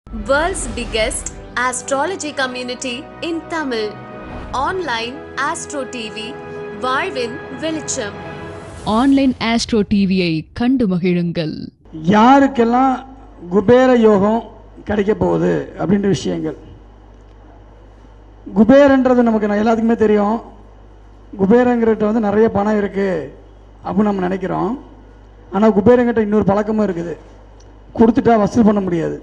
World's biggest astrology community in Tamil. Online Astro TV, வாழ்வின் வெளிச்சம் online astro டிவியை கண்டு மகிழுங்கள் யாருக்கெல்லாம் குபேர யோகம் கிடைக்க போகுது அப்படின்ற விஷயங்கள் குபேரன்றது நமக்கு நான் எல்லாத்துக்குமே தெரியும் குபேரங்கிறட்ட வந்து நிறைய பணம் இருக்குது அப்படின்னு நம்ம நினைக்கிறோம் ஆனால் குபேரங்கிட்ட இன்னொரு பழக்கமும் இருக்குது கொடுத்துட்டா வசூல் பண்ண முடியாது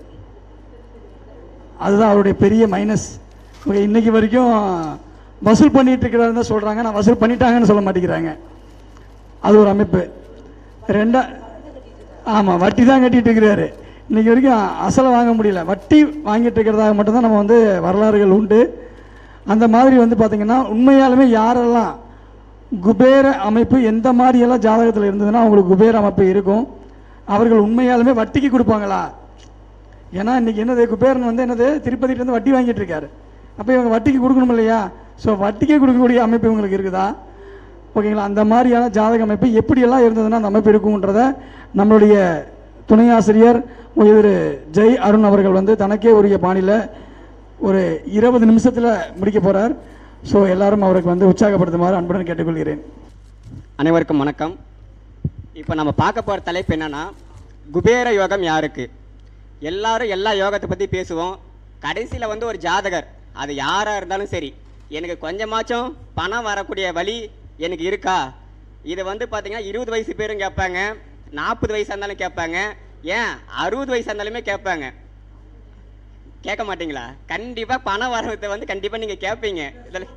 அதுதான் அவருடைய பெரிய மைனஸ் இவங்க இன்னைக்கு வரைக்கும் வசூல் பண்ணிட்டு இருக்கிறாருன்னு தான் சொல்கிறாங்க நான் வசூல் பண்ணிட்டாங்கன்னு சொல்ல மாட்டேங்கிறாங்க அது ஒரு அமைப்பு ரெண்டா ஆமாம் வட்டி தான் கட்டிட்டு இருக்கிறாரு இன்னைக்கு வரைக்கும் அசலை வாங்க முடியல வட்டி வாங்கிட்டு இருக்கிறதாக மட்டும்தான் நம்ம வந்து வரலாறுகள் உண்டு அந்த மாதிரி வந்து பார்த்திங்கன்னா உண்மையாலுமே யாரெல்லாம் குபேர அமைப்பு எந்த மாதிரியெல்லாம் ஜாதகத்தில் இருந்ததுன்னா அவங்களுக்கு குபேர அமைப்பு இருக்கும் அவர்கள் உண்மையாலுமே வட்டிக்கு கொடுப்பாங்களா ஏன்னா இன்னைக்கு என்னது குபேரன் வந்து என்னது திருப்பதியில இருந்து வட்டி வாங்கிட்டு இருக்காரு அப்போ இவங்க வட்டிக்கு கொடுக்கணும் இல்லையா ஸோ வட்டிக்கே கொடுக்கக்கூடிய அமைப்பு இவங்களுக்கு இருக்குதா ஓகேங்களா அந்த மாதிரியான ஜாதக அமைப்பு எப்படியெல்லாம் இருந்ததுன்னா அந்த அமைப்பு இருக்கும்ன்றத நம்மளுடைய துணை ஆசிரியர் திரு ஜெய் அருண் அவர்கள் வந்து தனக்கே உரிய பாணியில் ஒரு இருபது நிமிஷத்தில் முடிக்க போகிறார் ஸோ எல்லாரும் அவருக்கு வந்து உற்சாகப்படுத்துமாறு அன்புடன் கேட்டுக்கொள்கிறேன் அனைவருக்கும் வணக்கம் இப்போ நம்ம பார்க்க போகிற தலைப்பு என்னன்னா குபேர யோகம் யாருக்கு எல்லாரும் எல்லா யோகத்தை பற்றி பேசுவோம் கடைசியில் வந்து ஒரு ஜாதகர் அது யாராக இருந்தாலும் சரி எனக்கு கொஞ்சமாச்சும் பணம் வரக்கூடிய வழி எனக்கு இருக்கா இது வந்து பார்த்தீங்கன்னா இருபது வயசு பேரும் கேட்பாங்க நாற்பது வயசாக இருந்தாலும் கேட்பாங்க ஏன் அறுபது வயசாக இருந்தாலுமே கேட்பாங்க கேட்க மாட்டீங்களா கண்டிப்பாக பணம் வரதை வந்து கண்டிப்பாக நீங்கள் கேட்பீங்க இதில்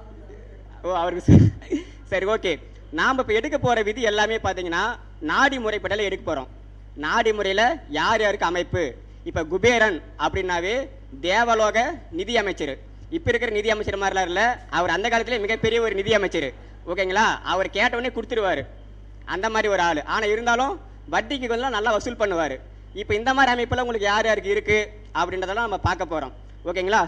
ஓ அவருக்கு சரி- சரி ஓகே நாம் இப்போ எடுக்க போகிற விதி எல்லாமே பார்த்தீங்கன்னா நாடி முறைப்படல எடுக்க போகிறோம் நாடி முறையில் யார் யாருக்கு அமைப்பு இப்போ குபேரன் அப்படின்னாவே தேவலோக நிதி அமைச்சர் இப்போ இருக்கிற நிதி அமைச்சர் மாதிரிலாம் இல்லை அவர் அந்த காலத்திலே மிகப்பெரிய ஒரு நிதி அமைச்சர் ஓகேங்களா அவர் கேட்ட உடனே கொடுத்துருவாரு அந்த மாதிரி ஒரு ஆள் ஆனால் இருந்தாலும் வட்டிக்கு கொஞ்சம் நல்லா வசூல் பண்ணுவார் இப்போ இந்த மாதிரி அமைப்பில் உங்களுக்கு யார் யாருக்கு இருக்குது அப்படின்றதெல்லாம் நம்ம பார்க்க போகிறோம் ஓகேங்களா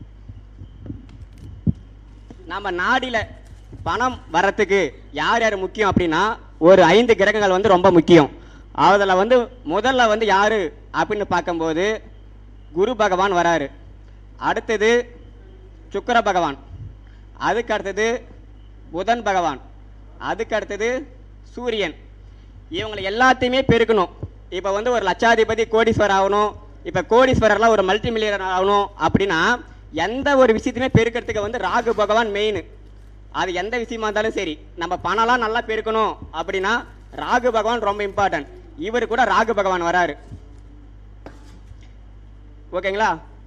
நம்ம நாடில பணம் வரத்துக்கு யார் யார் முக்கியம் அப்படின்னா ஒரு ஐந்து கிரகங்கள் வந்து ரொம்ப முக்கியம் அதில் வந்து முதல்ல வந்து யாரு அப்படின்னு பார்க்கும்போது குரு பகவான் வராரு அடுத்தது சுக்கிர பகவான் அதுக்கு அடுத்தது புதன் பகவான் அதுக்கு அடுத்தது சூரியன் இவங்களை எல்லாத்தையுமே பெருக்கணும் இப்போ வந்து ஒரு லட்சாதிபதி கோடீஸ்வரர் ஆகணும் இப்போ கோடீஸ்வரர்லாம் ஒரு மல்டி மில்லியனர் ஆகணும் அப்படின்னா எந்த ஒரு விஷயத்தையுமே பெருக்கிறதுக்கு வந்து ராகு பகவான் மெயின் அது எந்த விஷயமா இருந்தாலும் சரி நம்ம பணம்லாம் நல்லா பெருக்கணும் அப்படின்னா ராகு பகவான் ரொம்ப இம்பார்ட்டன்ட் இவர் கூட ராகு பகவான் வராரு ஓகேங்களா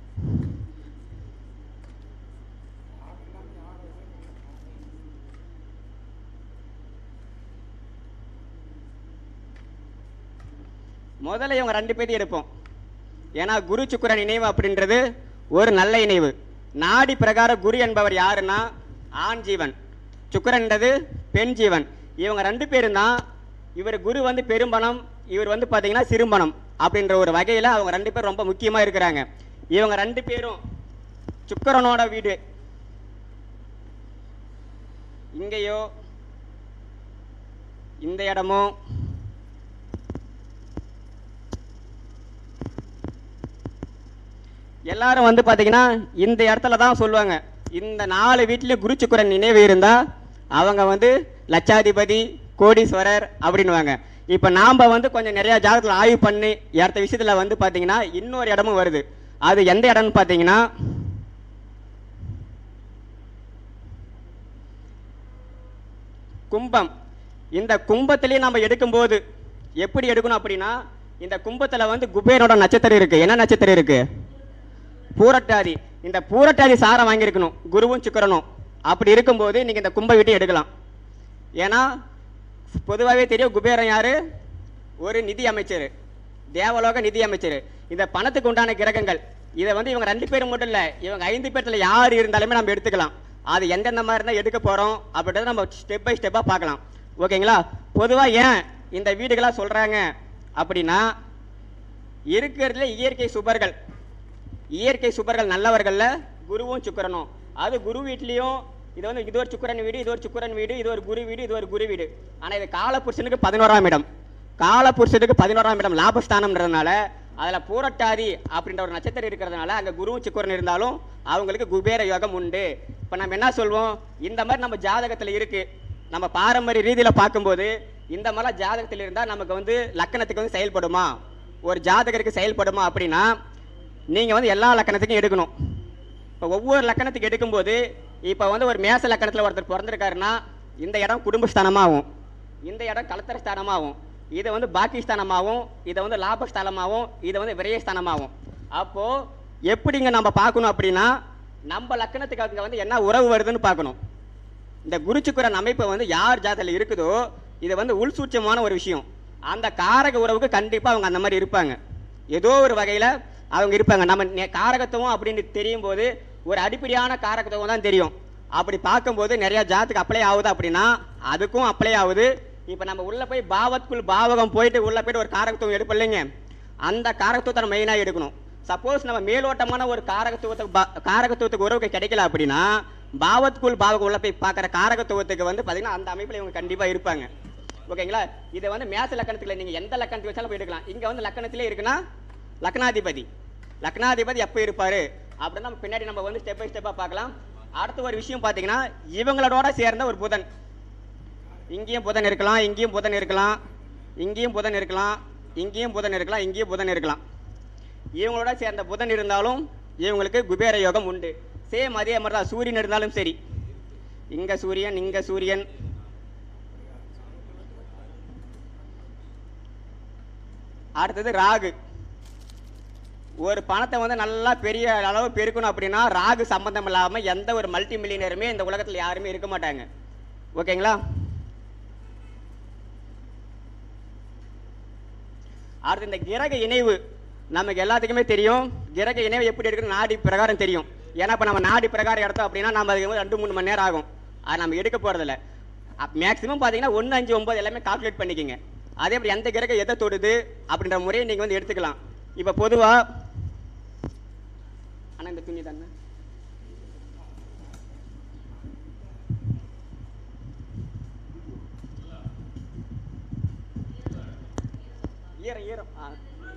முதல்ல இவங்க ரெண்டு பேரையும் எடுப்போம் ஏன்னா குரு சுக்கிரன் இணைவு அப்படின்றது ஒரு நல்ல இணைவு நாடி பிரகார குரு என்பவர் யாருன்னா ஆண் ஜீவன் சுக்கிரன்றது பெண் ஜீவன் இவங்க ரெண்டு பேரும் தான் இவர் குரு வந்து பெரும்பணம் இவர் வந்து பார்த்தீங்கன்னா சிறும்பணம் அப்படின்ற ஒரு வகையில் அவங்க ரெண்டு பேரும் ரொம்ப முக்கியமாக இருக்கிறாங்க இவங்க ரெண்டு பேரும் சுக்கிரனோட வீடு இங்கேயோ இந்த இடமோ எல்லாரும் வந்து பார்த்தீங்கன்னா இந்த இடத்துல தான் சொல்லுவாங்க இந்த நாலு வீட்லேயும் குரு சுக்கிரன் நினைவு இருந்தால் அவங்க வந்து லட்சாதிபதி கோடீஸ்வரர் அப்படின்னுவாங்க இப்போ நாம் வந்து கொஞ்சம் நிறையா ஜாதகத்தில் ஆய்வு பண்ணி அடுத்த விஷயத்தில் வந்து பார்த்தீங்கன்னா இன்னொரு இடமும் வருது அது எந்த இடம்னு பார்த்தீங்கன்னா கும்பம் இந்த கும்பத்திலேயே நம்ம எடுக்கும்போது எப்படி எடுக்கணும் அப்படின்னா இந்த கும்பத்தில் வந்து குபேரோட நட்சத்திரம் இருக்கு என்ன நட்சத்திரம் இருக்கு பூரட்டாதி இந்த பூரட்டாதி சாரம் வாங்கியிருக்கணும் குருவும் சுக்கிரனும் அப்படி இருக்கும்போது நீங்கள் இந்த கும்ப வீட்டை எடுக்கலாம் ஏன்னா பொதுவாகவே தெரியும் குபேரன் யாரு ஒரு நிதி அமைச்சர் தேவலோக நிதி அமைச்சர் இந்த பணத்துக்கு உண்டான கிரகங்கள் இதை வந்து இவங்க ரெண்டு பேரும் மட்டும் இல்லை இவங்க ஐந்து பேர்த்துல யார் இருந்தாலுமே நம்ம எடுத்துக்கலாம் அது எந்தெந்த மாதிரி இருந்தால் எடுக்க போகிறோம் அப்படின்றத நம்ம ஸ்டெப் பை ஸ்டெப்பாக பார்க்கலாம் ஓகேங்களா பொதுவாக ஏன் இந்த வீடுகளாக சொல்கிறாங்க அப்படின்னா இருக்கிறதுல இயற்கை சுபர்கள் இயற்கை சுபர்கள் நல்லவர்கள்ல குருவும் சுக்கிரனும் அது குரு வீட்லேயும் இது வந்து இது ஒரு சுக்கிரன் வீடு இது ஒரு சுக்கிரன் வீடு இது ஒரு குரு வீடு இது ஒரு குரு வீடு ஆனால் இது காலபுருஷனுக்கு பதினோராம் இடம் காலபுருஷனுக்கு பதினோராம் இடம் லாபஸ்தானம்ன்றதுனால அதில் பூரட்டாதி அப்படின்ற ஒரு நட்சத்திரம் இருக்கிறதுனால அங்கே குருவும் சுக்கரன் இருந்தாலும் அவங்களுக்கு குபேர யோகம் உண்டு இப்போ நம்ம என்ன சொல்வோம் இந்த மாதிரி நம்ம ஜாதகத்தில் இருக்கு நம்ம பாரம்பரிய ரீதியில் பார்க்கும்போது இந்த மாதிரிலாம் ஜாதகத்தில் இருந்தால் நமக்கு வந்து லக்கணத்துக்கு வந்து செயல்படுமா ஒரு ஜாதகருக்கு செயல்படுமா அப்படின்னா நீங்கள் வந்து எல்லா லக்கணத்துக்கும் எடுக்கணும் இப்போ ஒவ்வொரு லக்கணத்துக்கு எடுக்கும்போது இப்போ வந்து ஒரு மேச லக்கணத்தில் ஒருத்தர் பிறந்திருக்காருன்னா இந்த இடம் குடும்பஸ்தானமாகும் இந்த இடம் கலத்தர ஸ்தானமாகும் இதை வந்து பாக்கிஸ்தானமாகவும் இதை வந்து லாபஸ்தானமாகவும் இதை வந்து விரயஸ்தானமாகும் அப்போது எப்படிங்க நம்ம பார்க்கணும் அப்படின்னா நம்ம லக்கணத்துக்கு அங்கே வந்து என்ன உறவு வருதுன்னு பார்க்கணும் இந்த குருச்சுக்குரன் அமைப்பு வந்து யார் ஜாதத்தில் இருக்குதோ இது வந்து உள்சூட்சமான ஒரு விஷயம் அந்த காரக உறவுக்கு கண்டிப்பாக அவங்க அந்த மாதிரி இருப்பாங்க ஏதோ ஒரு வகையில் அவங்க இருப்பாங்க நம்ம நெ- காரகத்துவம் அப்படின்னு தெரியும் போது ஒரு அடிப்படையான காரகத்துவம் தான் தெரியும் அப்படி பார்க்கும்போது நிறைய ஜாத்துக்கு அப்ளை ஆகுது அப்படின்னா அதுக்கும் அப்ளை ஆகுது இப்போ நம்ம உள்ளே போய் பாவத்துக்குள் பாவகம் போயிட்டு உள்ளே போயிட்டு ஒரு காரகத்துவம் எடுப்போம் இல்லைங்க அந்த காரகத்துவத்தை நம்ம மெயினாக எடுக்கணும் சப்போஸ் நம்ம மேலோட்டமான ஒரு காரகத்துவத்துக்கு பா- காரகத்துவத்துக்கு உறவுக்கு கிடைக்கல அப்படின்னா பாவத்துக்குள் பாவகம் உள்ள போய் பார்க்குற காரகத்துவத்துக்கு வந்து பார்த்தீங்கன்னா அந்த அமைப்பில் இவங்க கண்டிப்பாக இருப்பாங்க ஓகேங்களா இதை வந்து மேச லக்கணத்துக்குள்ள நீங்கள் எந்த லக்கணத்துக்கு வச்சாலும் போய் எடுக்கலாம் இங்கே வந்து லக்கணத்திலே இருக்குன்னா லக்னாதிபதி லக்னாதிபதி எப்போ இருப்பார் அப்படின்னு நம்ம பின்னாடி நம்ம வந்து ஸ்டெப் பை ஸ்டெப்பாக பார்க்கலாம் அடுத்த ஒரு விஷயம் பார்த்தீங்கன்னா இவங்களோட சேர்ந்த ஒரு புதன் இங்கேயும் புதன் இருக்கலாம் இங்கேயும் புதன் இருக்கலாம் இங்கேயும் புதன் இருக்கலாம் இங்கேயும் புதன் இருக்கலாம் இங்கேயும் புதன் இருக்கலாம் இவங்களோட சேர்ந்த புதன் இருந்தாலும் இவங்களுக்கு குபேர யோகம் உண்டு சேம் அதே மாதிரி தான் சூரியன் இருந்தாலும் சரி இங்க சூரியன் இங்க சூரியன் அடுத்தது ராகு ஒரு பணத்தை வந்து நல்லா பெரிய அளவு பெருக்கணும் அப்படின்னா ராகு சம்பந்தம் இல்லாமல் எந்த ஒரு மல்டி மில்லியனருமே இந்த உலகத்தில் யாருமே இருக்க மாட்டாங்க ஓகேங்களா அடுத்து இந்த கிரக இணைவு நமக்கு எல்லாத்துக்குமே தெரியும் கிரக இணைவு எப்படி எடுக்கணும் நாடி பிரகாரம் தெரியும் ஏன்னா இப்போ நம்ம நாடி பிரகாரம் எடுத்தோம் அப்படின்னா நம்ம அதுக்கு வந்து ரெண்டு மூணு மணி நேரம் ஆகும் அது நம்ம எடுக்க போகிறதில்ல மேக்ஸிமம் பார்த்தீங்கன்னா ஒன்று அஞ்சு ஒம்பது எல்லாமே கால்குலேட் பண்ணிக்கோங்க அதே அப்படி எந்த கிரகம் எதை தொடுது அப்படின்ற முறையை நீங்கள் வந்து எடுத்துக்கலாம் இப்போ பொதுவாக ஆனால் இந்த துணி தானே ஈரம் ஈரம் ஆ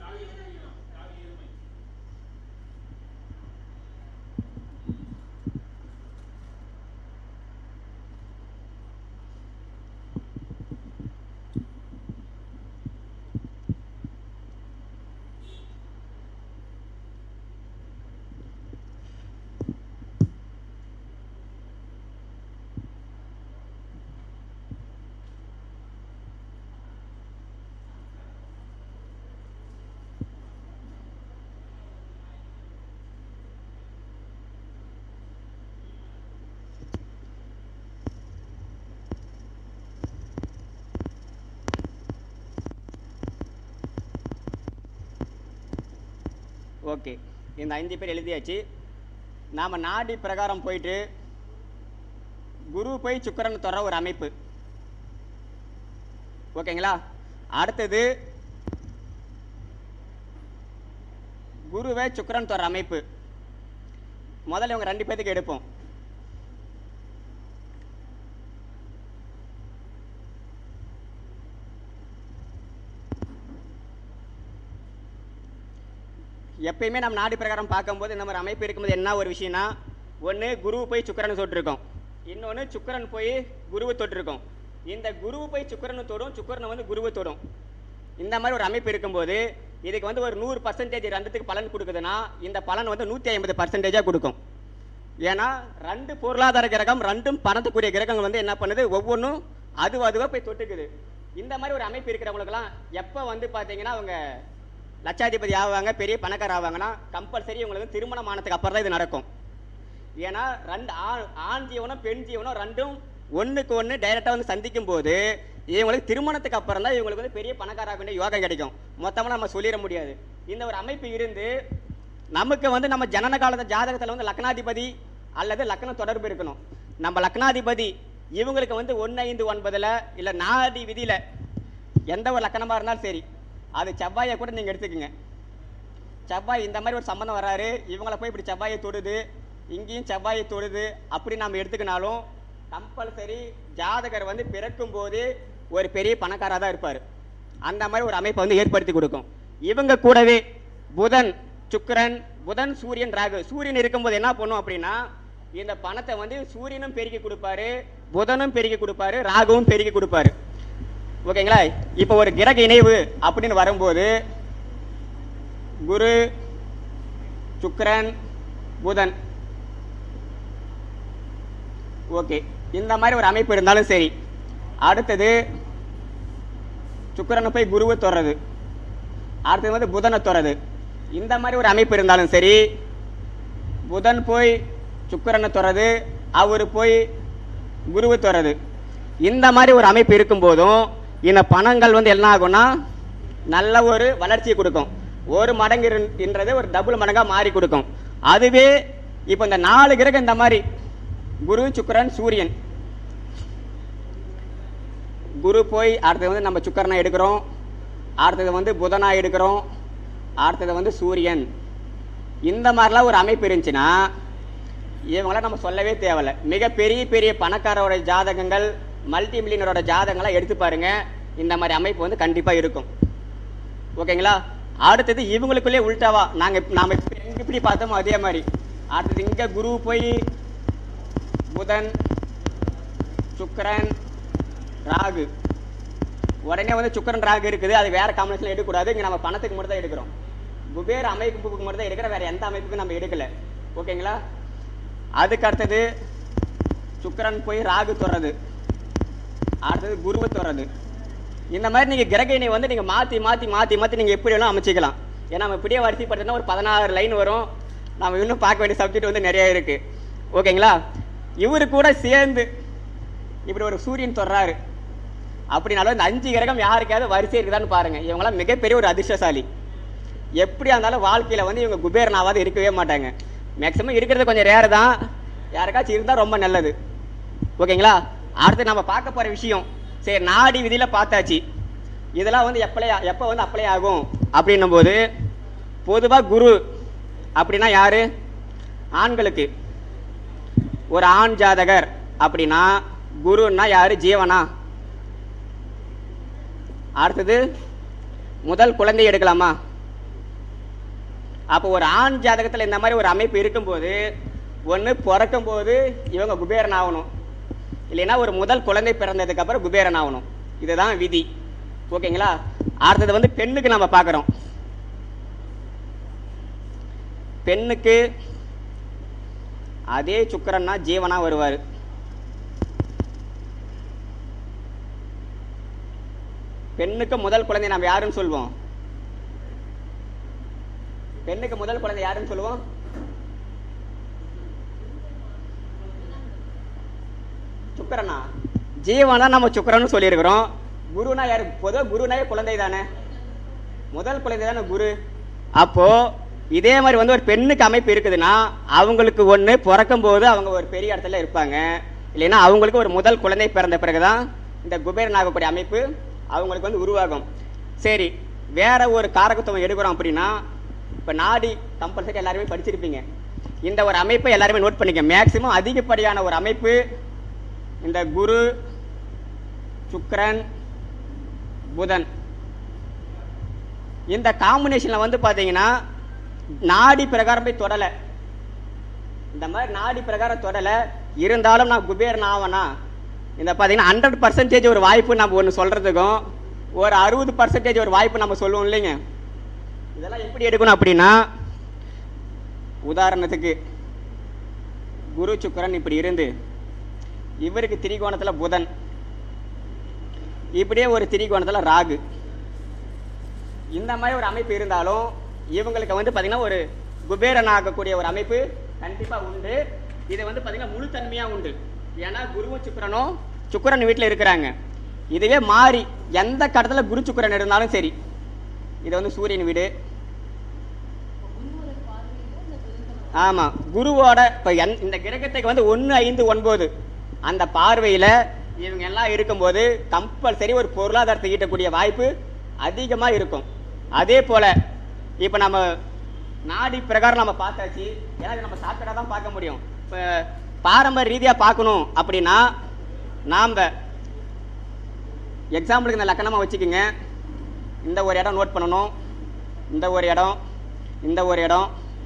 ஓகே இந்த ஐந்து பேர் எழுதியாச்சு நாம் நாடி பிரகாரம் போயிட்டு குரு போய் சுக்கிரன் தொடர ஒரு அமைப்பு ஓகேங்களா அடுத்தது குருவை சுக்கிரன் தொடர அமைப்பு முதல்ல இவங்க ரெண்டு பேத்துக்கு எடுப்போம் எப்பயுமே நம்ம நாடி பிரகாரம் பார்க்கும்போது இந்த மாதிரி அமைப்பு இருக்கும்போது என்ன ஒரு விஷயம்னா ஒன்று குரு போய் சுக்கிரனை தொட்டிருக்கோம் இன்னொன்று சுக்கிரன் போய் குருவை தொட்டிருக்கோம் இந்த குருவு போய் சுக்கிரனை தொடும் சுக்கிரனை வந்து குருவை தொடும் இந்த மாதிரி ஒரு அமைப்பு இருக்கும்போது இதுக்கு வந்து ஒரு நூறு பர்சன்டேஜ் ரெண்டுத்துக்கு பலன் கொடுக்குதுன்னா இந்த பலன் வந்து நூற்றி ஐம்பது பர்சன்டேஜாக கொடுக்கும் ஏன்னா ரெண்டு பொருளாதார கிரகம் ரெண்டும் பணத்துக்குரிய கிரகங்கள் வந்து என்ன பண்ணுது ஒவ்வொன்றும் அது அதுவாக போய் தொட்டுக்குது இந்த மாதிரி ஒரு அமைப்பு இருக்கிறவங்களுக்குலாம் எப்போ வந்து பார்த்தீங்கன்னா அவங்க லட்சாதிபதி ஆவாங்க பெரிய பணக்கார ஆவாங்கன்னா கம்பல்சரி இவங்களுக்கு திருமணம் ஆனதுக்கு அப்புறம் தான் இது நடக்கும் ஏன்னா ரெண்டு ஆண் ஆண் ஜீவனும் பெண் ஜீவனும் ரெண்டும் ஒன்றுக்கு ஒன்று டைரெக்டாக வந்து சந்திக்கும் போது இவங்களுக்கு திருமணத்துக்கு அப்புறம் தான் இவங்களுக்கு வந்து பெரிய பணக்கார ஆக வேண்டிய யோகம் கிடைக்கும் மொத்தமாக நம்ம சொல்லிட முடியாது இந்த ஒரு அமைப்பு இருந்து நமக்கு வந்து நம்ம ஜனன காலத்து ஜாதகத்தில் வந்து லக்னாதிபதி அல்லது லக்ன தொடர்பு இருக்கணும் நம்ம லக்னாதிபதி இவங்களுக்கு வந்து ஒன்று ஐந்து ஒன்பதில் இல்லை நாடி விதியில் எந்த ஒரு லக்கணமாக இருந்தாலும் சரி அது செவ்வாயை கூட நீங்கள் எடுத்துக்கோங்க செவ்வாய் இந்த மாதிரி ஒரு சம்மந்தம் வராரு இவங்கள போய் இப்படி செவ்வாயை தொடுது இங்கேயும் செவ்வாயை தொடுது அப்படி நம்ம எடுத்துக்கினாலும் கம்பல்சரி ஜாதகர் வந்து பிறக்கும் போது ஒரு பெரிய பணக்காராக தான் இருப்பார் அந்த மாதிரி ஒரு அமைப்பை வந்து ஏற்படுத்தி கொடுக்கும் இவங்க கூடவே புதன் சுக்கிரன் புதன் சூரியன் ராகு சூரியன் இருக்கும்போது என்ன பண்ணும் அப்படின்னா இந்த பணத்தை வந்து சூரியனும் பெருக்கி கொடுப்பாரு புதனும் பெருக்கி கொடுப்பாரு ராகுவும் பெருக்கி கொடுப்பாரு ஓகேங்களா இப்போ ஒரு கிரக இணைவு அப்படின்னு வரும்போது குரு சுக்கிரன் புதன் ஓகே இந்த மாதிரி ஒரு அமைப்பு இருந்தாலும் சரி அடுத்தது சுக்கிரனை போய் குருவை தொடுறது அடுத்தது வந்து புதனை தொடுறது இந்த மாதிரி ஒரு அமைப்பு இருந்தாலும் சரி புதன் போய் சுக்கிரனை தொடுறது அவர் போய் குருவை தொடுறது இந்த மாதிரி ஒரு அமைப்பு இருக்கும்போதும் இந்த பணங்கள் வந்து என்ன ஆகும்னா நல்ல ஒரு வளர்ச்சியை கொடுக்கும் ஒரு மடங்கு இருன்- என்றது ஒரு டபுள் மடங்கா மாறி கொடுக்கும் அதுவே இப்போ இந்த நாலு கிரகம் இந்த மாதிரி குரு சுக்கிரன் சூரியன் குரு போய் அடுத்தது வந்து நம்ம சுக்கரனை எடுக்கிறோம் அடுத்தது வந்து புதனா எடுக்கிறோம் அடுத்தது வந்து சூரியன் இந்த மாதிரிலாம் ஒரு அமைப்பு இருந்துச்சுன்னா இவங்களாம் நம்ம சொல்லவே தேவையில்ல மிக பெரிய பெரிய பணக்காரோட ஜாதகங்கள் மல்டி மில்லியனரோட ஜாதகங்கள்லாம் எடுத்து பாருங்க இந்த மாதிரி அமைப்பு வந்து கண்டிப்பாக இருக்கும் ஓகேங்களா அடுத்தது இவங்களுக்குள்ளே உள்டாவா நாங்கள் நாம இப்ப எங்க இப்படி பார்த்தோமோ அதே மாதிரி அடுத்தது இங்கே குரு போய் புதன் சுக்கிரன் ராகு உடனே வந்து சுக்கிரன் ராகு இருக்குது அது வேற காம்பினேஷன்ல எடுக்கக்கூடாது இங்க நம்ம பணத்துக்கு மட்டும் தான் எடுக்கிறோம் குபேர அமைப்புக்கு மட்டும் தான் எடுக்கிற வேற எந்த அமைப்புக்கும் நம்ம எடுக்கல ஓகேங்களா அதுக்கு அடுத்தது சுக்கிரன் போய் ராகு தொடுறது அடுத்தது குருவை தொடுறது இந்த மாதிரி நீங்க கிரக இணை வந்து நீங்க மாத்தி மாத்தி மாத்தி மாத்தி நீங்க எப்படி வேணாலும் அமைச்சிக்கலாம் ஏன்னா நம்ம இப்படியே வரிசைப்படுத்தினா ஒரு பதினாறு லைன் வரும் நம்ம இன்னும் பார்க்க வேண்டிய சப்ஜெக்ட் வந்து நிறைய இருக்கு ஓகேங்களா இவரு கூட சேர்ந்து இப்படி ஒரு சூரியன் தொடுறாரு அப்படின்னாலும் இந்த அஞ்சு கிரகம் யாருக்காவது வரிசை இருக்குதான்னு பாருங்க இவங்களாம் மிகப்பெரிய ஒரு அதிர்ஷ்டசாலி எப்படியா இருந்தாலும் வாழ்க்கையில வந்து இவங்க குபேரனாவது இருக்கவே மாட்டாங்க மேக்சிமம் இருக்கிறது கொஞ்சம் ரேர் தான் யாருக்காச்சும் இருந்தால் ரொம்ப நல்லது ஓகேங்களா அடுத்து நம்ம பார்க்க போற விஷயம் சரி நாடி விதியில பார்த்தாச்சு இதெல்லாம் வந்து எப்பளே எப்போ வந்து அப்ளை ஆகும் அப்படின்னும் போது பொதுவாக குரு அப்படின்னா யாரு ஆண்களுக்கு ஒரு ஆண் ஜாதகர் அப்படின்னா குருன்னா யாரு ஜீவனா அடுத்தது முதல் குழந்தை எடுக்கலாமா அப்போ ஒரு ஆண் ஜாதகத்தில் இந்த மாதிரி ஒரு அமைப்பு இருக்கும்போது ஒன்று பிறக்கும் போது இவங்க குபேரன் ஆகணும் இல்லைன்னா ஒரு முதல் குழந்தை பிறந்ததுக்கு அப்புறம் குபேரன் ஆகணும் இதுதான் விதி ஓகேங்களா அடுத்தது வந்து பெண்ணுக்கு நம்ம பார்க்குறோம் பெண்ணுக்கு அதே சுக்கிரன்னா ஜீவனா வருவார் பெண்ணுக்கு முதல் குழந்தை நம்ம யாருன்னு சொல்லுவோம் பெண்ணுக்கு முதல் குழந்தை யாருன்னு சொல்லுவோம் சுக்கரனா ஜீவனா நம்ம சுக்கரன்னு சொல்லியிருக்கிறோம் குருனா யாரு பொதுவாக குருனாவே குழந்தை தானே முதல் குழந்தை தானே குரு அப்போ இதே மாதிரி வந்து ஒரு பெண்ணுக்கு அமைப்பு இருக்குதுன்னா அவங்களுக்கு ஒன்று பிறக்கும் போது அவங்க ஒரு பெரிய இடத்துல இருப்பாங்க இல்லைன்னா அவங்களுக்கு ஒரு முதல் குழந்தை பிறந்த பிறகுதான் இந்த குபேரன் ஆகக்கூடிய அமைப்பு அவங்களுக்கு வந்து உருவாகும் சரி வேற ஒரு காரகத்துவம் எடுக்கிறோம் அப்படின்னா இப்போ நாடி கம்பல்சரி எல்லாருமே படிச்சிருப்பீங்க இந்த ஒரு அமைப்பை எல்லாருமே நோட் பண்ணிக்க மேக்சிமம் அதிகப்படியான ஒரு அமைப்பு இந்த குரு சுக்கிரன் புதன் இந்த காம்பினேஷன்ல வந்து பாத்தீங்கன்னா நாடி பிரகாரம் போய் தொடலை இந்த மாதிரி நாடி பிரகாரம் தொடலை இருந்தாலும் நான் குபேரன் ஆவனா இந்த பார்த்தீங்கன்னா ஹண்ட்ரட் பர்சன்டேஜ் ஒரு வாய்ப்பு நம்ம ஒன்று சொல்றதுக்கும் ஒரு அறுபது பர்சன்டேஜ் ஒரு வாய்ப்பு நம்ம சொல்லுவோம் இல்லைங்க இதெல்லாம் எப்படி எடுக்கணும் அப்படின்னா உதாரணத்துக்கு குரு சுக்கிரன் இப்படி இருந்து இவருக்கு திரிகோணத்துல புதன் இப்படியே ஒரு திரிகோணத்துல ராகு இந்த மாதிரி ஒரு அமைப்பு இருந்தாலும் இவங்களுக்கு வந்து பார்த்தீங்கன்னா ஒரு குபேரன் ஆகக்கூடிய ஒரு அமைப்பு கண்டிப்பாக உண்டு இது வந்து பார்த்தீங்கன்னா முழுத்தன்மையாக உண்டு ஏன்னா குருவும் சுக்கிரனும் சுக்கிரன் வீட்டில் இருக்கிறாங்க இதுவே மாறி எந்த கடத்துல குரு சுக்கிரன் இருந்தாலும் சரி இது வந்து சூரியன் வீடு ஆமா குருவோட இப்போ எந் இந்த கிரகத்துக்கு வந்து ஒன்று ஐந்து ஒன்பது அந்த பார்வையில் இவங்க எல்லாம் இருக்கும்போது கம்பல்சரி ஒரு பொருளாதாரத்தை ஈட்டக்கூடிய வாய்ப்பு அதிகமாக இருக்கும் அதே போல இப்போ நம்ம நாடி பிரகாரம் நம்ம பார்த்தாச்சு ஏன்னா இது நம்ம சாப்பிட்டா தான் பார்க்க முடியும் இப்போ பாரம்பரிய ரீதியாக பார்க்கணும் அப்படின்னா நாம் எக்ஸாம்பிளுக்கு இந்த லக்கணமாக வச்சுக்கோங்க இந்த ஒரு இடம் நோட் பண்ணணும் இந்த ஒரு இடம் இந்த ஒரு இடம்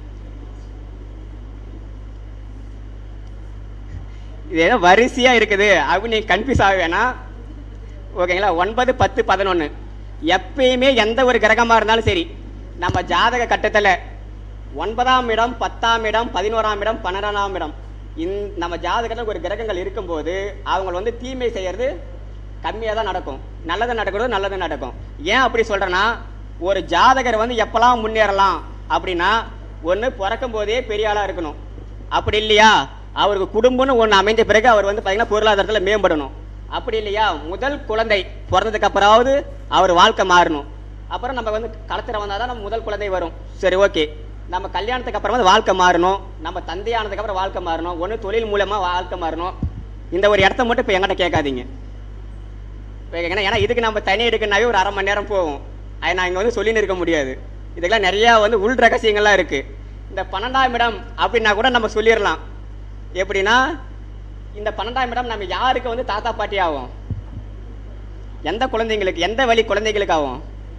இது ஏதோ வரிசையா இருக்குது அப்படின்னு நீங்க கன்ஃபியூஸ் ஆக வேணாம் ஓகேங்களா ஒன்பது பத்து பதினொன்று எப்பயுமே எந்த ஒரு கிரகமாக இருந்தாலும் சரி நம்ம ஜாதக கட்டத்தில் ஒன்பதாம் இடம் பத்தாம் இடம் பதினோராம் இடம் பன்னிரெண்டாம் இடம் இந் நம்ம ஜாதகத்தில் ஒரு கிரகங்கள் இருக்கும்போது அவங்க வந்து தீமை செய்யறது கம்மியாக தான் நடக்கும் நல்லது நடக்கிறது நல்லது நடக்கும் ஏன் அப்படி சொல்கிறேன்னா ஒரு ஜாதகர் வந்து எப்பலாம் முன்னேறலாம் அப்படின்னா ஒன்று பிறக்கும் போதே பெரிய ஆளாக இருக்கணும் அப்படி இல்லையா அவருக்கு குடும்பம்னு ஒன்று அமைஞ்ச பிறகு அவர் வந்து பார்த்தீங்கன்னா பொருளாதாரத்தில் மேம்படணும் அப்படி இல்லையா முதல் குழந்தை பிறந்ததுக்கு அப்புறமாவது அவர் வாழ்க்கை மாறணும் அப்புறம் நம்ம வந்து களத்தில் வந்தால் தான் நம்ம முதல் குழந்தை வரும் சரி ஓகே நம்ம கல்யாணத்துக்கு அப்புறம் வந்து வாழ்க்கை மாறணும் நம்ம தந்தையானதுக்கு அப்புறம் வாழ்க்கை மாறணும் ஒன்று தொழில் மூலமா வாழ்க்கை மாறணும் இந்த ஒரு இடத்த மட்டும் இப்போ என்கிட்ட கேட்காதீங்க இப்போ ஏன்னா ஏன்னா இதுக்கு நம்ம தனி எடுக்கனாவே ஒரு அரை மணி நேரம் போகும் அது நான் இங்கே வந்து சொல்லின்னு இருக்க முடியாது இதுக்கெல்லாம் நிறையா வந்து உள் ரகசியங்கள்லாம் இருக்கு இந்த பன்னெண்டாம் இடம் அப்படின்னா கூட நம்ம சொல்லிடலாம் எப்படின்னா இந்த பன்னெண்டாம் இடம் நம்ம யாருக்கு வந்து தாத்தா பாட்டி ஆகும் எந்த குழந்தைங்களுக்கு எந்த வழி குழந்தைங்களுக்கு ஆகும்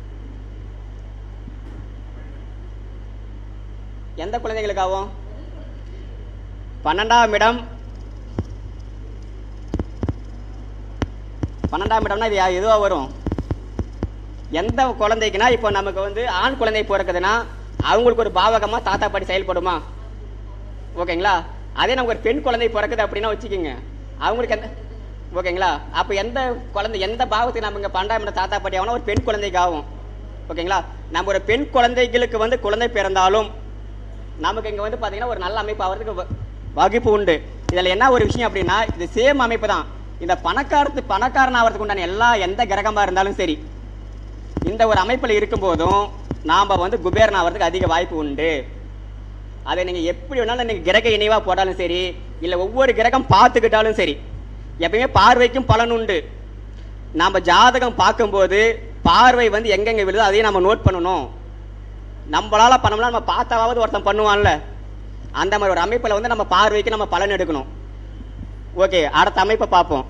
எந்த குழந்தைங்களுக்கு ஆகும் பன்னெண்டாம் இடம் பன்னெண்டாம் இடம்னா இது யா- எதுவா வரும் எந்த குழந்தைக்குன்னா இப்போ நமக்கு வந்து ஆண் குழந்தை பிறக்குதுன்னா அவங்களுக்கு ஒரு பாவகமா தாத்தா பாட்டி செயல்படுமா ஓகேங்களா அதே நமக்கு ஒரு பெண் குழந்தை பிறக்குது அப்படின்னா வச்சுக்கோங்க அவங்களுக்கு எந்த ஓகேங்களா அப்போ எந்த குழந்தை எந்த பாவத்துக்கு நம்ம இங்கே பன்னெண்டாம் இடம் தாத்தா பாட்டி ஆகும்னா ஒரு பெண் குழந்தைக்கு ஆகும் ஓகேங்களா நம்ம ஒரு பெண் குழந்தைகளுக்கு வந்து குழந்தை பிறந்தாலும் நமக்கு இங்கே வந்து பார்த்தீங்கன்னா ஒரு நல்ல அமைப்பு ஆகிறதுக்கு வ- வகுப்பு உண்டு இதில் என்ன ஒரு விஷயம் அப்படின்னா இது சேம் அமைப்பு தான் இந்த பணக்காரத்து பணக்காரன் ஆகிறதுக்கு உண்டான எல்லா எந்த கிரகமாக இருந்தாலும் சரி இந்த ஒரு அமைப்பில் இருக்கும்போதும் நாம் வந்து குபேரன் ஆகிறதுக்கு அதிக வாய்ப்பு உண்டு அதை நீங்கள் எப்படி வேணாலும் நீங்கள் கிரக இணைவாக போட்டாலும் சரி இல்லை ஒவ்வொரு கிரகம் பார்த்துக்கிட்டாலும் சரி எப்பயுமே பார்வைக்கும் பலன் உண்டு நாம் ஜாதகம் பார்க்கும்போது பார்வை வந்து எங்கெங்கே விழுதோ அதையும் நம்ம நோட் பண்ணணும் நம்மளால பண்ணோம்னா நம்ம பார்த்தாவது ஒருத்தன் பண்ணுவான்ல அந்த மாதிரி ஒரு அமைப்பில் வந்து நம்ம பார்வைக்கு நம்ம பலன் எடுக்கணும் ஓகே அடுத்த அமைப்பை பார்ப்போம்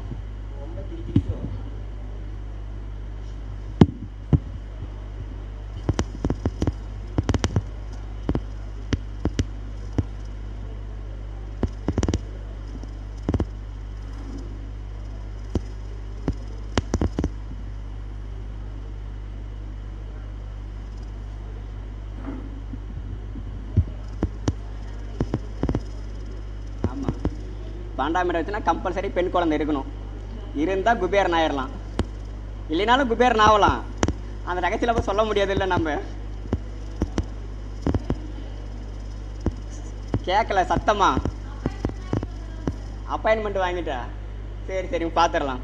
ஆமாம் பன்னெண்டாம் இடம் வச்சுன்னா கம்பல்சரி பெண் குழந்தை இருக்கணும் இருந்தால் குபேரன் ஆயிடலாம் இல்லைனாலும் குபேரன் ஆகலாம் அந்த ரகசியில் போய் சொல்ல முடியாது இல்லை நம்ம கேட்கல சத்தமா அப்பாயின்மெண்ட் வாங்கிட்டா சரி சரி பார்த்துடலாம்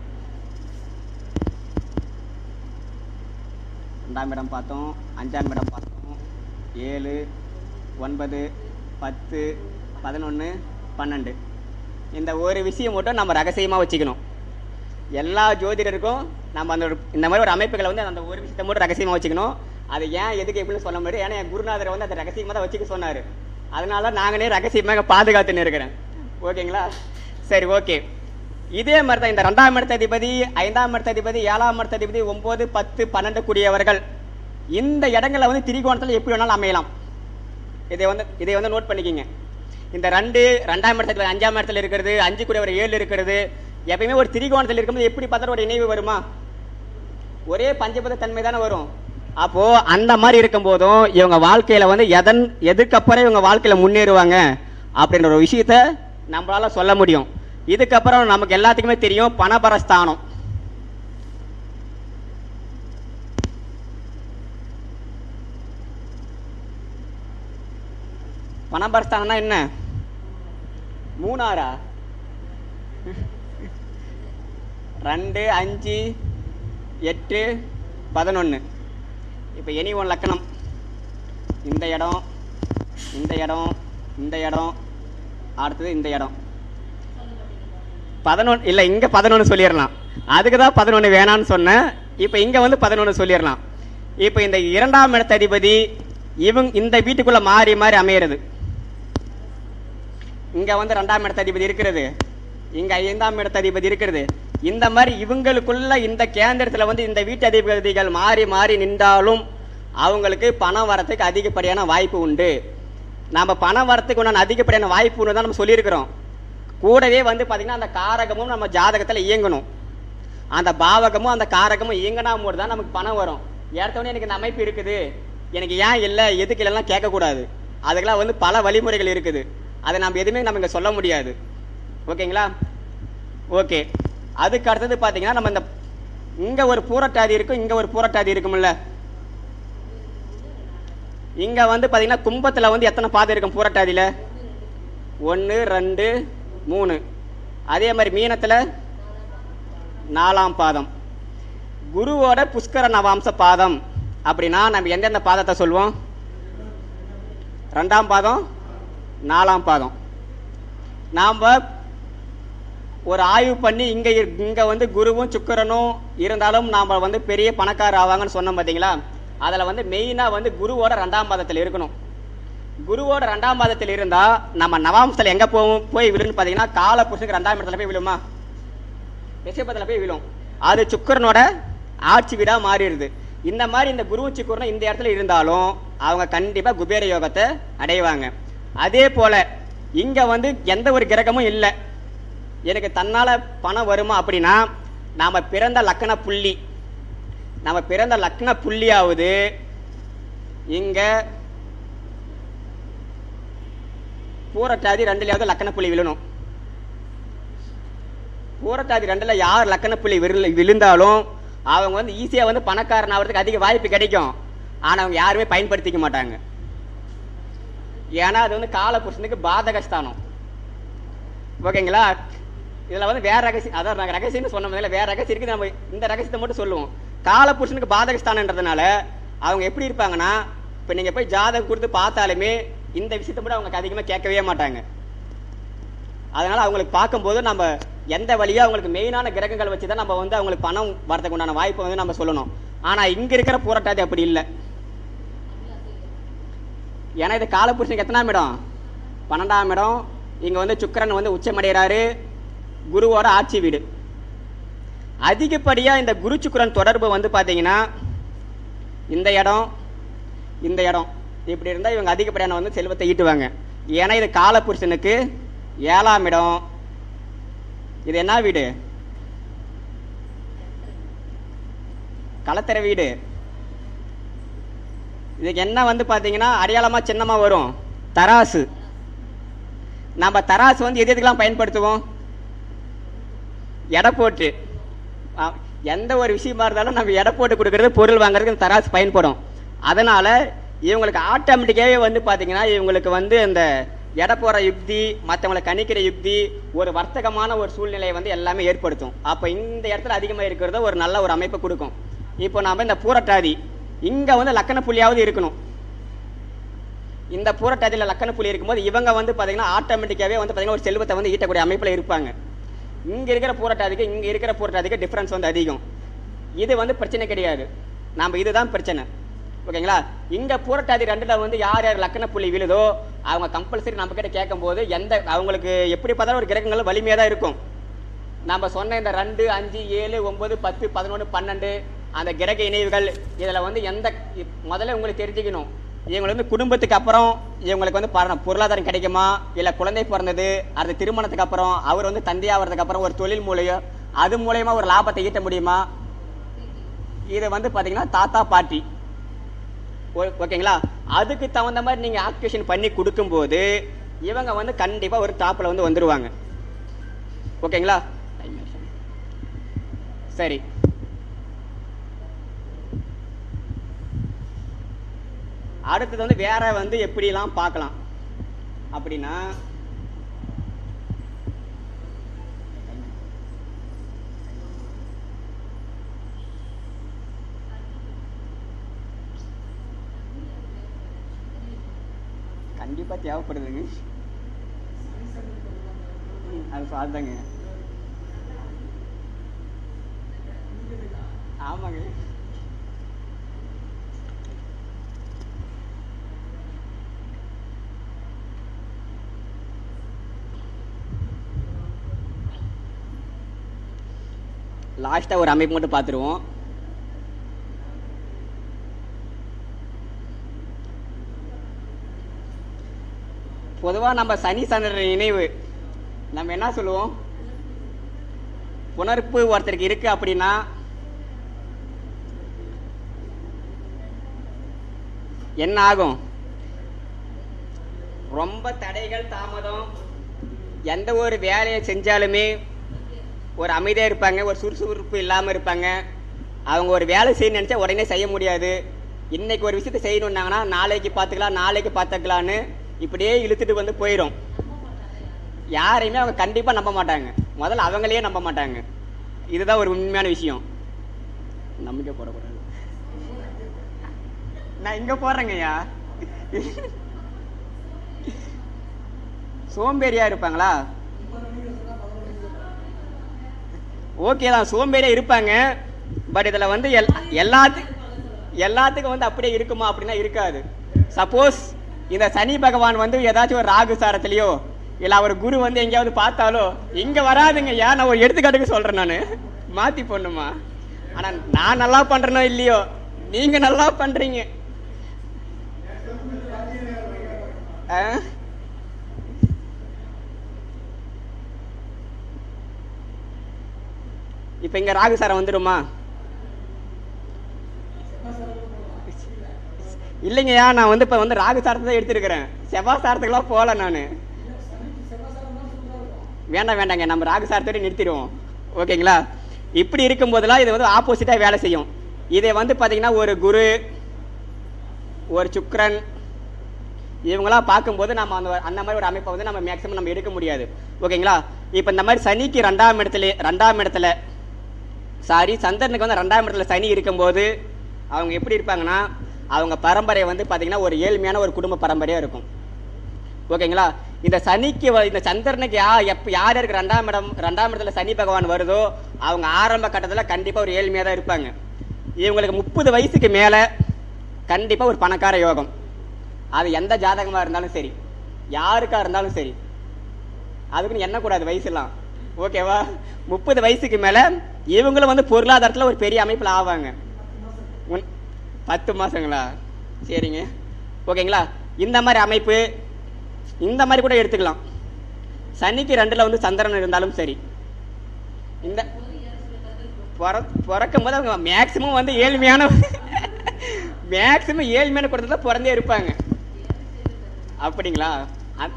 ரெண்டாம் இடம் பார்த்தோம் அஞ்சாம் இடம் பார்த்தோம் ஏழு ஒன்பது பத்து பதினொன்று பன்னெண்டு இந்த ஒரு விஷயம் மட்டும் நம்ம ரகசியமாக வச்சுக்கணும் எல்லா ஜோதிடருக்கும் நம்ம அந்த ஒரு இந்த மாதிரி ஒரு அமைப்புகளை வந்து அந்த ஒரு விஷயத்தை மட்டும் ரகசியமாக வச்சுக்கணும் அது ஏன் எதுக்கு எப்படின்னு சொல்ல முடியாது ஏன்னா என் குருநாதரை வந்து அந்த ரகசியமாக தான் வச்சுக்க சொன்னார் அதனால நாங்களே ரகசியமாக பாதுகாத்துன்னு இருக்கிறேன் ஓகேங்களா சரி ஓகே இதே மாதிரி தான் இந்த ரெண்டாம் இடத்த அதிபதி ஐந்தாம் இடத்த அதிபதி ஏழாம் இடத்த அதிபதி ஒன்பது பத்து பன்னெண்டு கூடியவர்கள் இந்த இடங்களை வந்து திரிகோணத்தில் எப்படி வேணாலும் அமையலாம் இதை வந்து இதை வந்து நோட் பண்ணிக்கிங்க இந்த ரெண்டு ரெண்டாம் இடத்துல அஞ்சாம் இடத்துல இருக்கிறது அஞ்சு கூட ஒரு ஏழு இருக்கிறது எப்பயுமே ஒரு திரிகோணத்தில் இருக்கும்போது எப்படி பார்த்தாலும் ஒரு இணைவு வருமா ஒரே பஞ்சபத தன்மை தானே வரும் அப்போ அந்த மாதிரி இருக்கும்போதும் இவங்க வாழ்க்கையில வந்து எதன் எதுக்கப்புறம் இவங்க வாழ்க்கையில முன்னேறுவாங்க அப்படின்ற ஒரு விஷயத்த நம்மளால சொல்ல முடியும் இதுக்கப்புறம் நமக்கு எல்லாத்துக்குமே தெரியும் பணபரஸ்தானம் பணபரஸ்தானம்னா என்ன மூணாரா ரெண்டு அஞ்சு எட்டு பதினொன்று இப்போ எனி ஒன் லக்கணம் இந்த இடம் இந்த இடம் இந்த இடம் அடுத்தது இந்த இடம் பதினொன்று இல்லை இங்கே பதினொன்று சொல்லிடலாம் அதுக்கு தான் பதினொன்று வேணான்னு சொன்னேன் இப்போ இங்கே வந்து பதினொன்று சொல்லிடலாம் இப்போ இந்த இரண்டாம் இடத்த அதிபதி இவங்க இந்த வீட்டுக்குள்ளே மாறி மாறி அமையிறது இங்க வந்து ரெண்டாம் இடத்த அதிபதி இருக்கிறது இங்க ஐந்தாம் இடத்த அதிபதி இருக்கிறது இந்த மாதிரி இவங்களுக்குள்ள இந்த கேந்திரத்துல வந்து இந்த வீட்டு அதிபதிகள் மாறி மாறி நின்றாலும் அவங்களுக்கு பணம் வரத்துக்கு அதிகப்படியான வாய்ப்பு உண்டு நம்ம பணம் வரத்துக்கு உண்டான அதிகப்படியான வாய்ப்பு உண்டு தான் நம்ம சொல்லியிருக்கிறோம் கூடவே வந்து பார்த்தீங்கன்னா அந்த காரகமும் நம்ம ஜாதகத்தில் இயங்கணும் அந்த பாவகமும் அந்த காரகமும் இயங்கினா போது தான் நமக்கு பணம் வரும் ஏற்கனவே எனக்கு இந்த அமைப்பு இருக்குது எனக்கு ஏன் இல்லை எதுக்கு இல்லைலாம் கேட்கக்கூடாது அதுக்கெல்லாம் வந்து பல வழிமுறைகள் இருக்குது அதை நம்ம எதுவுமே நம்ம இங்கே சொல்ல முடியாது ஓகேங்களா ஓகே அதுக்கு அடுத்தது பார்த்தீங்கன்னா நம்ம இந்த இங்கே ஒரு பூரட்டாதி இருக்கும் இங்கே ஒரு பூரட்டாதி இருக்கும்ல இங்கே வந்து பார்த்தீங்கன்னா கும்பத்தில் வந்து எத்தனை பாதம் இருக்கும் பூரட்டாதியில் ஒன்று ரெண்டு மூணு அதே மாதிரி மீனத்தில் நாலாம் பாதம் குருவோட புஷ்கர நவாம்ச பாதம் அப்படின்னா நம்ம எந்தெந்த பாதத்தை சொல்லுவோம் ரெண்டாம் பாதம் நாலாம் பாதம் நாம் ஒரு ஆய்வு பண்ணி இங்கே இங்கே வந்து குருவும் சுக்கிரனும் இருந்தாலும் நாம் வந்து பெரிய பணக்கார ஆவாங்கன்னு சொன்னோம் பார்த்தீங்களா அதில் வந்து மெயினாக வந்து குருவோட ரெண்டாம் பாதத்தில் இருக்கணும் குருவோட ரெண்டாம் பாதத்தில் இருந்தால் நம்ம நவாம்சத்தில் எங்கே போவோம் போய் விழுன்னு பார்த்தீங்கன்னா கால புருஷனுக்கு ரெண்டாம் இடத்துல போய் விழுமா ரிஷபத்தில் போய் விழும் அது சுக்கரனோட ஆட்சி வீடா மாறிடுது இந்த மாதிரி இந்த குரு சுக்கரனும் இந்த இடத்துல இருந்தாலும் அவங்க கண்டிப்பா குபேர யோகத்தை அடைவாங்க அதே போல இங்க வந்து எந்த ஒரு கிரகமும் இல்லை எனக்கு தன்னால பணம் வருமா அப்படின்னா நாம பிறந்த லக்கண புள்ளி நம்ம பிறந்த லக்ன புள்ளியாவது இங்க பூரட்டாதி ரெண்டுலயாவது லக்கண புள்ளி விழணும் பூரட்டாதி ரெண்டுல யார் லக்கண புள்ளி விழு- விழுந்தாலும் அவங்க வந்து ஈஸியா வந்து பணக்காரன் ஆகிறதுக்கு அதிக வாய்ப்பு கிடைக்கும் ஆனா அவங்க யாருமே பயன்படுத்திக்க மாட்டாங்க ஏன்னா அது வந்து காலபுருஷனுக்கு பாதகஸ்தானம் ஓகேங்களா இதுல வந்து வேற ரகசியம் அதான் நாங்க ரகசியம்னு சொன்ன முதல்ல வேற ரகசியம் இருக்குது நம்ம இந்த ரகசியத்தை மட்டும் சொல்லுவோம் காலபுருஷனுக்கு பாதகஸ்தானன்றதுனால அவங்க எப்படி இருப்பாங்கன்னா இப்ப நீங்க போய் ஜாதகம் கொடுத்து பார்த்தாலுமே இந்த விஷயத்தை மட்டும் அவங்க அதிகமா கேட்கவே மாட்டாங்க அதனால அவங்களுக்கு பார்க்கும்போது நம்ம எந்த வழியா அவங்களுக்கு மெயினான கிரகங்கள் வச்சு தான் நம்ம வந்து அவங்களுக்கு பணம் வரதுக்கு உண்டான வாய்ப்பை வந்து நம்ம சொல்லணும் ஆனா இங்க இருக்கிற போராட்டாதி அப்படி இல்லை ஏன்னா இது காலபுருஷனுக்கு எத்தனாம் இடம் பன்னெண்டாம் இடம் இங்க வந்து சுக்கிரன் வந்து உச்சமடைகிறாரு குருவோட ஆட்சி வீடு அதிகப்படியா இந்த குரு சுக்கிரன் தொடர்பு வந்து பாத்தீங்கன்னா இந்த இடம் இந்த இடம் இப்படி இருந்தா இவங்க அதிகப்படியான வந்து செல்வத்தை ஈட்டுவாங்க ஏன்னா இது காலபுருஷனுக்கு ஏழாம் இடம் இது என்ன வீடு களத்திர வீடு இதுக்கு என்ன வந்து பாத்தீங்கன்னா அடையாளமா சின்னமா வரும் தராசு நம்ம தராசு வந்து எது எதுக்கெல்லாம் பயன்படுத்துவோம் எடை போட்டு ஆ, எந்த ஒரு விஷயமா இருந்தாலும் நம்ம எடை போட்டு கொடுக்கறது பொருள் வாங்குறதுக்கு இந்த தராசு பயன்படும் அதனால இவங்களுக்கு ஆட்டோமேட்டிக்காவே வந்து பாத்தீங்கன்னா இவங்களுக்கு வந்து இந்த எடை போற யுக்தி மற்றவங்களை கணிக்கிற யுக்தி ஒரு வர்த்தகமான ஒரு சூழ்நிலையை வந்து எல்லாமே ஏற்படுத்தும் அப்ப இந்த இடத்துல அதிகமா இருக்கிறத ஒரு நல்ல ஒரு அமைப்பை கொடுக்கும் இப்போ நாம இந்த பூரட்டாதி இங்க வந்து லக்கண புள்ளியாவது இருக்கணும் இந்த பூரட்டாதியில் லக்கண புள்ளி இருக்கும்போது இவங்க வந்து பாத்தீங்கன்னா ஆட்டோமேட்டிக்காவே வந்து பாத்தீங்கன்னா ஒரு செல்வத்தை வந்து ஈட்டக்கூடிய அமைப்புல இருப்பாங்க இங்க இருக்கிற பூரட்டாதிக்கு இங்க இருக்கிற பூரட்டாதிக்கு டிஃபரன்ஸ் வந்து அதிகம் இது வந்து பிரச்சனை கிடையாது நாம இதுதான் பிரச்சனை ஓகேங்களா இங்க பூரட்டாதி ரெண்டுல வந்து யார் யார் லக்கண புள்ளி விழுதோ அவங்க கம்பல்சரி நம்ம கிட்ட கேட்கும்போது எந்த அவங்களுக்கு எப்படி பார்த்தாலும் ஒரு கிரகங்கள் வலிமையா தான் இருக்கும் நம்ம சொன்ன இந்த ரெண்டு அஞ்சு ஏழு ஒன்பது பத்து பதினொன்று பன்னெண்டு அந்த கிரக இணைவுகள் இதில் வந்து எந்த முதல்ல உங்களுக்கு தெரிஞ்சுக்கணும் இவங்களுக்கு வந்து குடும்பத்துக்கு அப்புறம் இவங்களுக்கு வந்து பர- பொருளாதாரம் கிடைக்குமா இல்லை குழந்தை பிறந்தது அது திருமணத்துக்கு அப்புறம் அவர் வந்து தந்தையாகிறதுக்கு அப்புறம் ஒரு தொழில் மூலியம் அது மூலயமா ஒரு லாபத்தை ஈட்ட முடியுமா இது வந்து பார்த்தீங்கன்னா தாத்தா பாட்டி ஓ- ஓகேங்களா அதுக்கு தகுந்த மாதிரி நீங்கள் ஆக்டிவேஷன் பண்ணி கொடுக்கும்போது இவங்க வந்து கண்டிப்பாக ஒரு டாப்பில் வந்து வந்துருவாங்க ஓகேங்களா Time ஆயிடுச்சு. சரி அடுத்தது வந்து வேற வந்து எப்படிலாம் பார்க்கலாம் அப்படின்னா கண்டிப்பா தேவைப்படுதுங்க ம், அது சொ- அதுதாங்க ஆமாங்க லாஸ்ட்டாக ஒரு அமைப்பு மட்டும் பார்த்துருவோம் பொதுவாக நம்ம சனி சந்திரன் நினைவு நம்ம என்ன சொல்லுவோம் புணர்ப்பு ஒருத்தருக்கு இருக்கு அப்படின்னா என்ன ஆகும் ரொம்ப தடைகள் தாமதம் எந்த ஒரு வேலையை செஞ்சாலுமே ஒரு அமைதியாக இருப்பாங்க ஒரு சுறுசுறுப்பு இல்லாமல் இருப்பாங்க அவங்க ஒரு வேலை செய்யணும்னு நினச்சா உடனே செய்ய முடியாது இன்னைக்கு ஒரு விஷயத்தை செய்யணுன்னாங்கன்னா நாளைக்கு பார்த்துக்கலாம் நாளைக்கு பார்த்துக்கலான்னு இப்படியே இழுத்துட்டு வந்து போயிடும் யாரையுமே அவங்க கண்டிப்பாக நம்ப மாட்டாங்க முதல்ல அவங்களையே நம்ப மாட்டாங்க இதுதான் ஒரு உண்மையான விஷயம் நம்பிக்கை போடக்கூடாது நான் இங்கே போடுறேங்கய்யா சோம்பேறியா இருப்பாங்களா ஓகே தான் சோம்பேறியா இருப்பாங்க பட் இதில் வந்து எல் எல்லாத்து எல்லாத்துக்கும் வந்து அப்படியே இருக்குமா அப்படின்னா இருக்காது சப்போஸ் இந்த சனி பகவான் வந்து ஏதாச்சும் ஒரு ராகு சாரத்திலையோ இல்லை அவர் குரு வந்து எங்கேயாவது பார்த்தாலோ இங்கே வராதுங்க ஏன் நான் ஒரு எடுத்துக்காட்டுக்கு சொல்கிறேன் நான் மாற்றி போடணுமா ஆனால் நான் நல்லா பண்ணுறனோ இல்லையோ நீங்கள் நல்லா பண்ணுறீங்க ஆ இப்போ இங்கே ராகு சாரம் வந்துடுமா இல்லைங்கய்யா நான் வந்து இப்போ வந்து ராகு சாரத்தை தான் எடுத்திருக்கிறேன் செவ்வாய் சாரத்துக்குலாம் போகல நான் வேண்டாம் வேண்டாங்க நம்ம ராகு சாரத்தோட நிறுத்திடுவோம் ஓகேங்களா இப்படி இருக்கும்போதெல்லாம் இது வந்து ஆப்போசிட்டாக வேலை செய்யும் இதை வந்து பார்த்தீங்கன்னா ஒரு குரு ஒரு சுக்கிரன் இவங்களாம் பார்க்கும்போது நம்ம அந்த அந்த மாதிரி ஒரு அமைப்பை வந்து நம்ம மேக்ஸிமம் நம்ம எடுக்க முடியாது ஓகேங்களா இப்போ இந்த மாதிரி சனிக்கு ரெண்டாம் இடத்துல ரெண்டாம் இடத்துல சாரி சந்திரனுக்கு வந்து ரெண்டாம் இடத்துல சனி இருக்கும்போது அவங்க எப்படி இருப்பாங்கன்னா அவங்க பரம்பரை வந்து பார்த்தீங்கன்னா ஒரு ஏழ்மையான ஒரு குடும்ப பரம்பரையாக இருக்கும் ஓகேங்களா இந்த சனிக்கு வ- இந்த சந்திரனுக்கு யா எப்போ யார் யாருக்கு ரெண்டாம் இடம் ரெண்டாம் இடத்துல சனி பகவான் வருதோ அவங்க ஆரம்ப கட்டத்தில் கண்டிப்பாக ஒரு ஏழ்மையாக தான் இருப்பாங்க இவங்களுக்கு முப்பது வயசுக்கு மேலே கண்டிப்பாக ஒரு பணக்கார யோகம் அது எந்த ஜாதகமாக இருந்தாலும் சரி யாருக்கா இருந்தாலும் சரி அதுக்குன்னு எண்ணக்கூடாது வயசுலாம் ஓகேவா முப்பது வயசுக்கு மேலே இவங்களும் வந்து பொருளாதாரத்தில் ஒரு பெரிய அமைப்பில் ஆவாங்க உன் பத்து மாதங்களா சரிங்க ஓகேங்களா இந்த மாதிரி அமைப்பு இந்த மாதிரி கூட எடுத்துக்கலாம் சனிக்கு ரெண்டில் வந்து சந்திரன் இருந்தாலும் சரி இந்த பிற பிறக்கும் போது அவங்க மேக்சிமம் வந்து ஏழ்மையான மேக்சிமம் ஏழ்மையான குடும்பத்தில் பிறந்தே இருப்பாங்க அப்படிங்களா அ-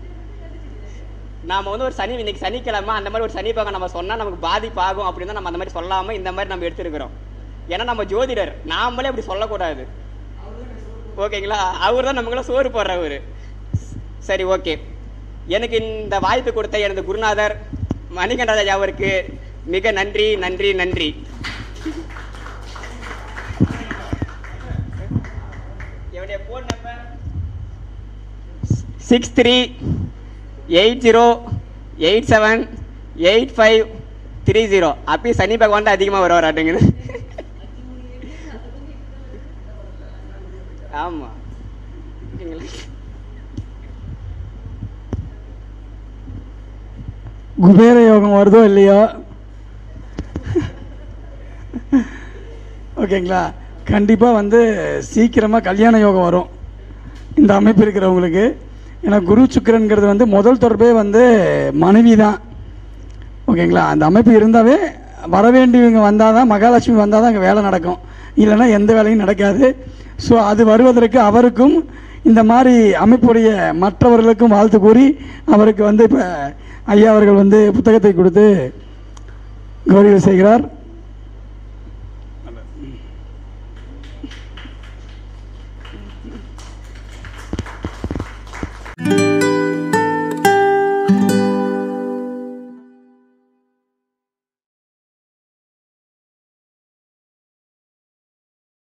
நாம வந்து ஒரு சனி இன்னைக்கு சனிக்கிழமை அந்த மாதிரி ஒரு சனி பகம் நம்ம சொன்னா நமக்கு பாதிப்பாகும் அப்படின்னு தான் நம்ம அந்த மாதிரி சொல்லாம இந்த மாதிரி நம்ம எடுத்திருக்கிறோம் ஏன்னா நம்ம ஜோதிடர் நாமளே அப்படி சொல்லக்கூடாது ஓகேங்களா அவர் தான் நமக்குள்ள சோறு போடுறவர் சரி ஓகே எனக்கு இந்த வாய்ப்பு கொடுத்த எனது குருநாதர் மணிகண்டராஜ் அவருக்கு மிக நன்றி நன்றி நன்றி என்னுடைய phone number six three eight zero eight seven eight five three zero அப்பயும் சனி பகவான் தான் அதிகமாக வருவாராட்டுங்குது ஆமாம் குபேர யோகம் வருதோ இல்லையோ ஓகேங்களா கண்டிப்பாக வந்து சீக்கிரமாக கல்யாண யோகம் வரும் இந்த அமைப்பு இருக்கிறவங்களுக்கு ஏன்னா குரு சுக்கிரன்கிறது வந்து முதல் தொடர்பே வந்து மனைவி தான் ஓகேங்களா அந்த அமைப்பு இருந்தாவே வர வேண்டியவங்க வந்தால் தான் மகாலட்சுமி வந்தால் தான் அங்கே வேலை நடக்கும் இல்லைன்னா எந்த வேலையும் நடக்காது ஸோ அது வருவதற்கு அவருக்கும் இந்த மாதிரி அமைப்புடைய மற்றவர்களுக்கும் வாழ்த்து கூறி அவருக்கு வந்து இப்போ ஐயா அவர்கள் வந்து புத்தகத்தை கொடுத்து கௌரவம் செய்கிறார்